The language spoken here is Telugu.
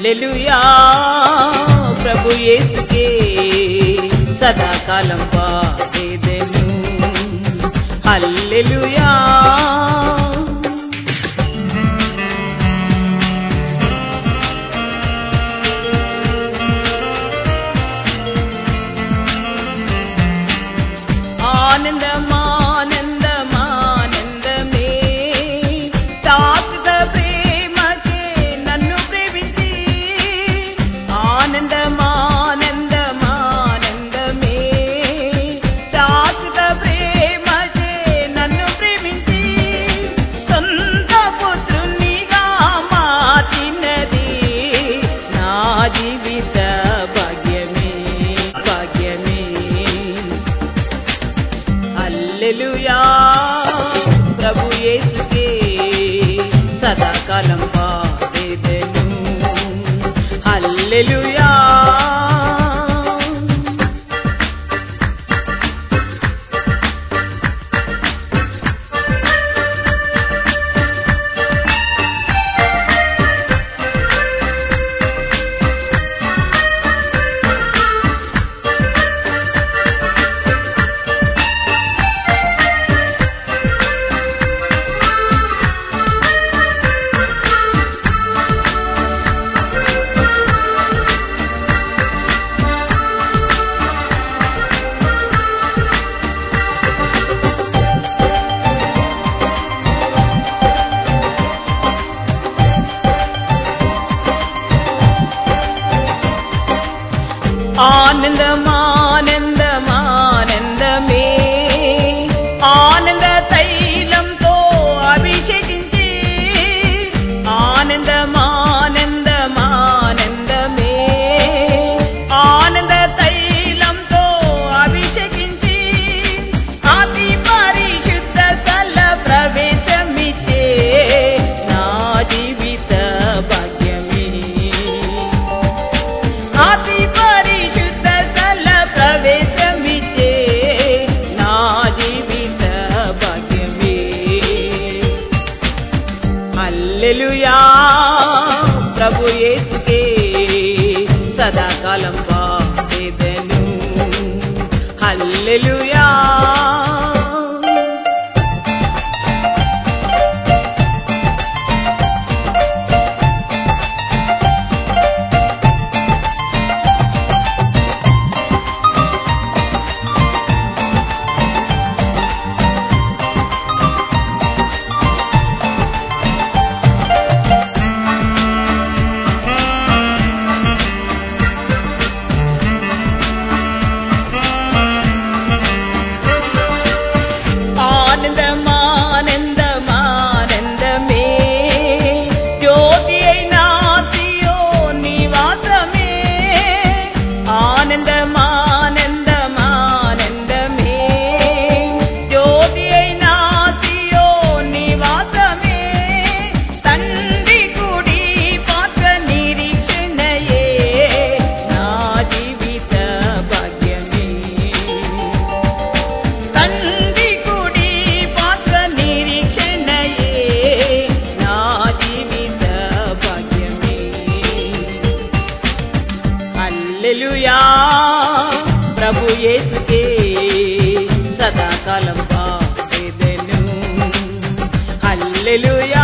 హల్లెలూయా ప్రభు యేసుకే సదాకాలం పాడేదెను హల్లెలూయా ఆనందమానందమానందమే శాశ్వత ప్రేమకే నన్ను ప్రేమించి ఆనందమానందమానందమే శాశ్వత ప్రేమకే నన్ను ప్రేమించి సొంత పుత్రునిగా మార్చినది నా జీవిత భాగ్యమే భాగ్యమే హల్లెలూయా ప్రభు యేసుకే సదాకాలం పాడేదెను హల్లెలూయా ఆనందమానందమానందమే ఆనంద తైలంతో అభిషేకించి ఆనందమానందమానందమే ఆనంద తైలంతో అభిషేకించి అతి పరిశుద్ధ స్థల ప్రవేశమిచ్చే నా జీవిత భాగ్యమే అతి పరిశుద్ధ స్థల ప్రవేశమిచ్చే నా జీవిత భాగ్యమే హల్లెలూయా ప్రభు యేసుకే సదాకాలం పాడేదెను హల్లెలూయా ఆనందమానందమానందమే జ్యోతి అయినా సియో నివాసమే ఆనందమానందమానందమే జ్యోతి అయినా సియో నివాసమే తండ్రి కుడి పాత్ర నిరీక్షణయే నా జీవిత భాగ్యమే తండ్రి కుడి పాత్ర నిరీక్షణయే నా జీవిత భాగ్యమే హల్లెలూయా ప్రభు యేసుకే సదాకాలం పాడేదెను హల్లెలూయా